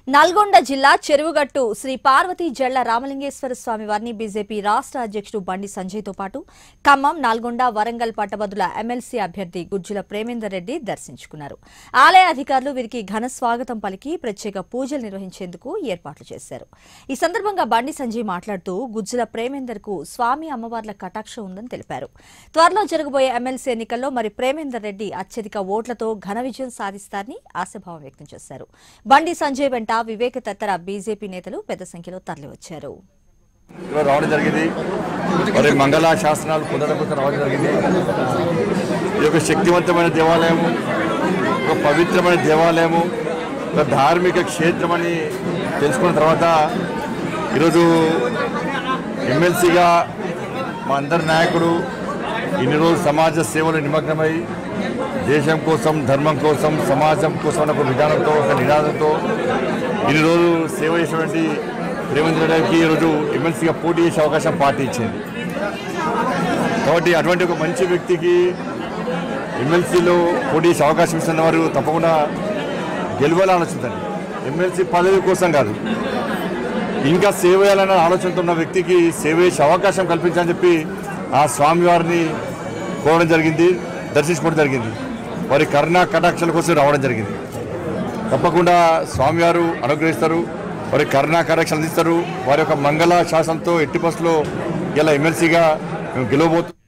నల్గొండ జిల్లా చెరువుగట్టు శ్రీ పార్వతీ జళ్ల రామలింగేశ్వర స్వామి వారిని బీజేపీ రాష్ట్ర అధ్యక్షుడు బండి సంజయ్ తో పాటు ఖమ్మం నల్గొండ వరంగల్ పట్టభద్రుల ఎమ్మెల్సీ అభ్యర్థి గుజ్జుల ప్రేమేందర్ రెడ్డి దర్శించుకున్నారు ఆలయ అధికారులు వీరికి ఘన స్వాగతం పలికి ప్రత్యేక పూజలు నిర్వహించేందుకు ఏర్పాట్లు చేశారు ఈ సందర్భంగా బండి సంజయ్ మాట్లాడుతూ గుజ్జుల ప్రేమేందర్ కు స్వామి అమ్మవార్ల కటాక్షం ఉందని తెలిపారు త్వరలో జరగబోయే ఎమ్మెల్సీ ఎన్నికల్లో మరి ప్రేమేందర్ రెడ్డి అత్యధిక ఓట్లతో ఘన విజయం సాధిస్తారని ఆశాభావం వ్యక్తం చేశారు బండి సంజయ్ వెంట వివేక తత్తర బీజేపీ నేతలు పెద్ద సంఖ్యలో తరలివచ్చారు ఇక్కడ రావడం జరిగింది మరి మంగళ శాసనాలు పునరుద్ధరణ రావడం జరిగింది ఇది ఒక శక్తివంతమైన దేవాలయము ఒక పవిత్రమైన దేవాలయము ఒక ధార్మిక క్షేత్రం అని తెలుసుకున్న తర్వాత ఈరోజు ఎమ్మెల్సీగా మా అందరి నాయకుడు ఇన్ని రోజులు సమాజ సేవలో నిమగ్నమై దేశం కోసం ధర్మం కోసం సమాజం కోసం అనే ఒక విధానంతో ఒక నినాదంతో ఇన్ని రోజులు సేవ చేసినటువంటి రేవంత్ రెడ్డి గారికి ఈరోజు ఎమ్మెల్సీగా పోటీ చేసే అవకాశం పార్టీ ఇచ్చింది కాబట్టి అటువంటి ఒక మంచి వ్యక్తికి ఎమ్మెల్సీలో పోటీ చేసే అవకాశం ఇస్తున్న వారు తప్పకుండా గెలవాలని ఆలోచించండి ఎమ్మెల్సీ పదవి కోసం కాదు ఇంకా సేవ చేయాలన్న ఆలోచనతో ఉన్న వ్యక్తికి సేవ చేసే అవకాశం కల్పించాలని చెప్పి ఆ స్వామివారిని కోరడం జరిగింది దర్శించుకోవడం జరిగింది వారి కరుణా కటాక్షల కోసం రావడం జరిగింది తప్పకుండా స్వామివారు అనుగ్రహిస్తారు వారి కరుణా కటాక్షలు అందిస్తారు వారి యొక్క మంగళ శాసనంతో ఎట్టి బస్సులో ఇలా ఎమ్మెల్సీగా మేము గెలవబోతున్నాం